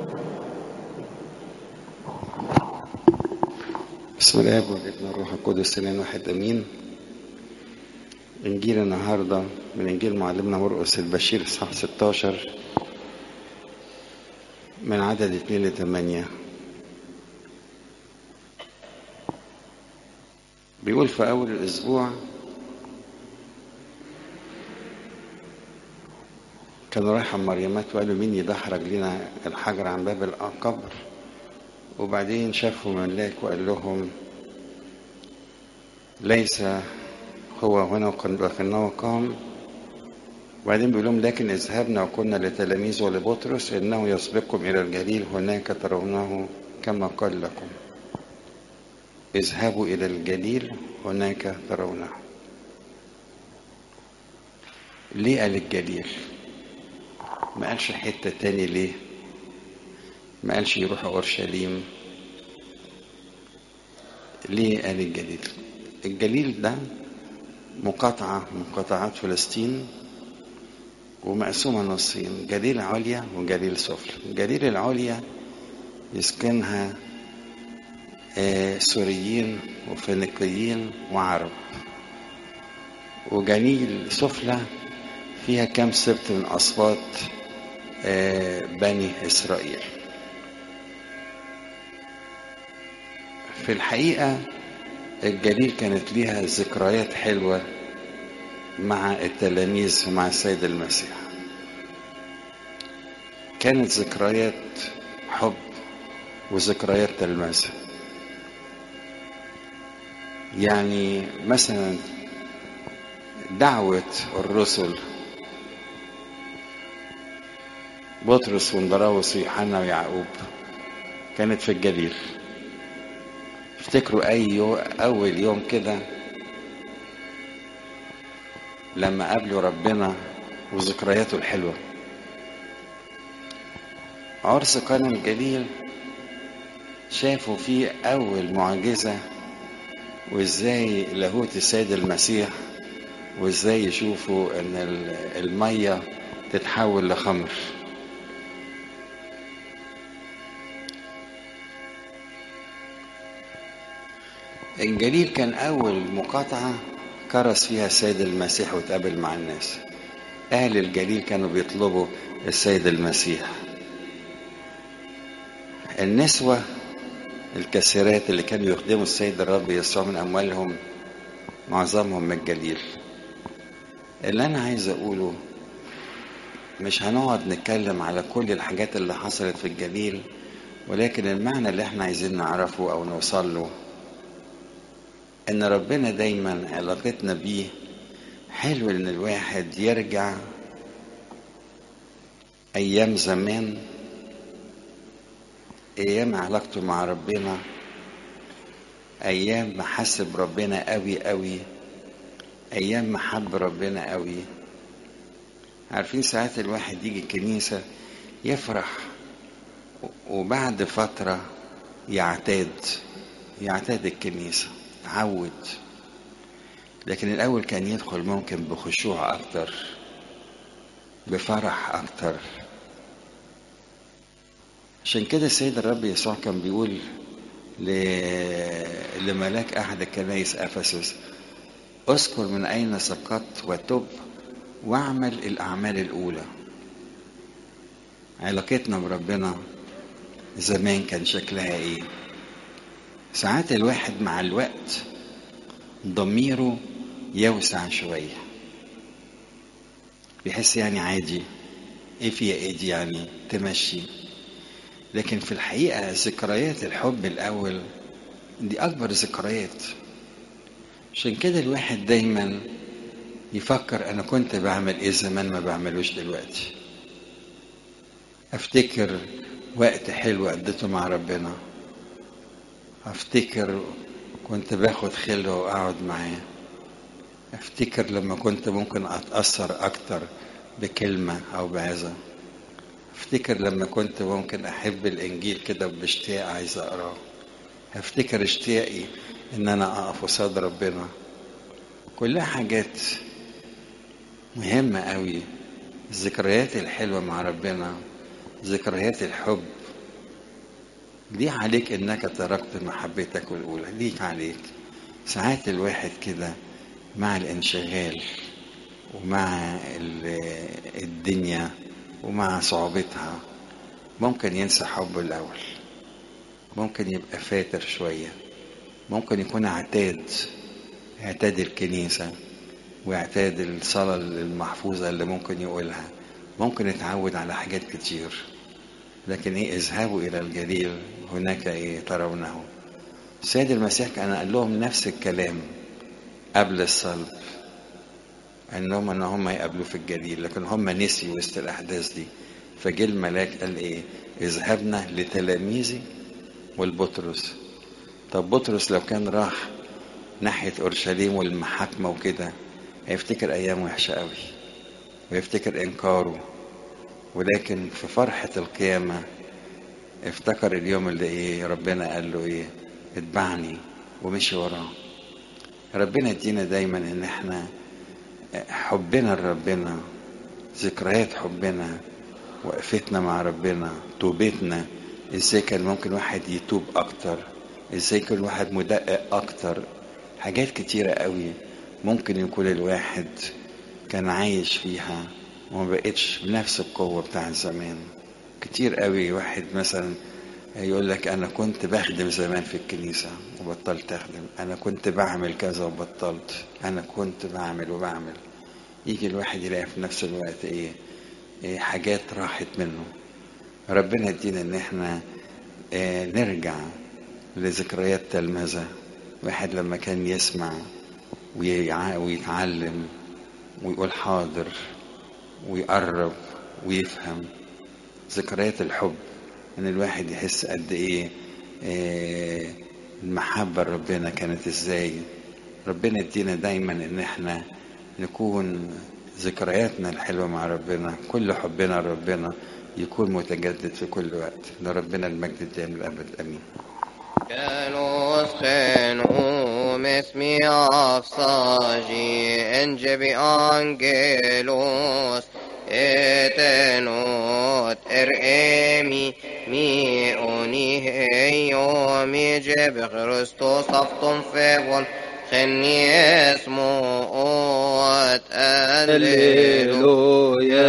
بسم الله والابن الروح القدس الان واحد امين انجيل النهارده من انجيل معلمنا مرقس البشير اصحاح 16 من عدد 2 ل 8 بيقول في اول الاسبوع كانوا رايحة مريمات وقالوا مين يدحرج لنا الحجر عن باب القبر وبعدين شافوا ملاك وقال لهم ليس هو هنا ولكنه قام وبعدين بيقول لهم لكن اذهبنا وقلنا لتلاميذه ولبطرس انه يسبقكم الى الجليل هناك ترونه كما قال لكم اذهبوا الى الجليل هناك ترونه ليه قال الجليل ما قالش حتة تاني ليه ما قالش يروحوا اورشليم ليه قال الجليل الجليل ده مقاطعة من مقاطعات فلسطين ومقسومة نصين جليل عليا وجليل سفلى جليل العليا يسكنها آه سوريين وفينيقيين وعرب وجليل سفلى فيها كم سبت من أصوات آه بني إسرائيل في الحقيقة الجليل كانت ليها ذكريات حلوة مع التلاميذ ومع السيد المسيح كانت ذكريات حب وذكريات تلمذة يعني مثلا دعوة الرسل بطرس وندراوس ويوحنا ويعقوب كانت في الجليل افتكروا اي يوم اول يوم كده لما قابلوا ربنا وذكرياته الحلوه عرس قنا الجليل شافوا فيه اول معجزه وازاي لاهوت السيد المسيح وازاي يشوفوا ان الميه تتحول لخمر الجليل كان أول مقاطعة كرس فيها السيد المسيح وتقابل مع الناس أهل الجليل كانوا بيطلبوا السيد المسيح النسوة الكثيرات اللي كانوا يخدموا السيد الرب يسوع من أموالهم معظمهم من الجليل اللي أنا عايز أقوله مش هنقعد نتكلم على كل الحاجات اللي حصلت في الجليل ولكن المعنى اللي احنا عايزين نعرفه أو نوصل له ان ربنا دايما علاقتنا بيه حلو ان الواحد يرجع ايام زمان ايام علاقته مع ربنا ايام ما حس بربنا قوي قوي ايام ما حب ربنا قوي عارفين ساعات الواحد يجي الكنيسة يفرح وبعد فترة يعتاد يعتاد الكنيسه اتعود لكن الأول كان يدخل ممكن بخشوع أكتر بفرح أكتر عشان كده السيد الرب يسوع كان بيقول ل... لملاك أحد الكنائس أفسس اذكر من أين سقطت وتب واعمل الأعمال الأولى علاقتنا بربنا زمان كان شكلها إيه ساعات الواحد مع الوقت ضميره يوسع شوية بيحس يعني عادي ايه فيها ايه دي يعني تمشي لكن في الحقيقة ذكريات الحب الأول دي أكبر ذكريات عشان كده الواحد دايما يفكر أنا كنت بعمل إيه زمان ما بعملوش دلوقتي أفتكر وقت حلو قضيته مع ربنا افتكر كنت باخد خلوة واقعد معاه افتكر لما كنت ممكن اتأثر اكتر بكلمة او بعظة افتكر لما كنت ممكن احب الانجيل كده باشتياق عايز اقراه افتكر اشتياقي ان انا اقف قصاد ربنا كلها حاجات مهمة قوي الذكريات الحلوة مع ربنا ذكريات الحب دي عليك انك تركت محبتك الاولى ليك عليك ساعات الواحد كده مع الانشغال ومع ال- الدنيا ومع صعوبتها ممكن ينسى حبه الاول ممكن يبقى فاتر شويه ممكن يكون اعتاد اعتاد الكنيسه واعتاد الصلاه المحفوظه اللي ممكن يقولها ممكن يتعود على حاجات كتير لكن ايه اذهبوا الى الجليل هناك ايه ترونه السيد المسيح كان قال لهم نفس الكلام قبل الصلب انهم ان هم يقابلوا في الجليل لكن هم نسيوا وسط الاحداث دي فجه الملاك قال ايه اذهبنا لتلاميذي والبطرس طب بطرس لو كان راح ناحية أورشليم والمحاكمة وكده هيفتكر أيام وحشة قوي ويفتكر إنكاره ولكن في فرحة القيامة افتكر اليوم اللي إيه ربنا قال له إيه اتبعني ومشي وراه ربنا يدينا دايما إن إحنا حبنا لربنا ذكريات حبنا وقفتنا مع ربنا توبتنا ازاي كان ممكن واحد يتوب اكتر ازاي كان الواحد مدقق اكتر حاجات كتيرة قوي ممكن يكون الواحد كان عايش فيها وما بقتش بنفس القوة بتاع زمان كتير قوي واحد مثلا يقول لك انا كنت بخدم زمان في الكنيسة وبطلت اخدم انا كنت بعمل كذا وبطلت انا كنت بعمل وبعمل يجي الواحد يلاقي في نفس الوقت ايه, إيه حاجات راحت منه ربنا يدينا ان احنا آه نرجع لذكريات تلمذة واحد لما كان يسمع ويع- ويتعلم ويقول حاضر ويقرب ويفهم ذكريات الحب ان الواحد يحس قد ايه آه، المحبة لربنا كانت ازاي ربنا يدينا دايما ان احنا نكون ذكرياتنا الحلوة مع ربنا كل حبنا لربنا يكون متجدد في كل وقت لربنا المجد الدائم للأبد أمين Kelos gen umes mi afsaji enjebi angelos etenot er emi mi oni heyo mi jeb Christos afton fevon خني اسمه أت هللويا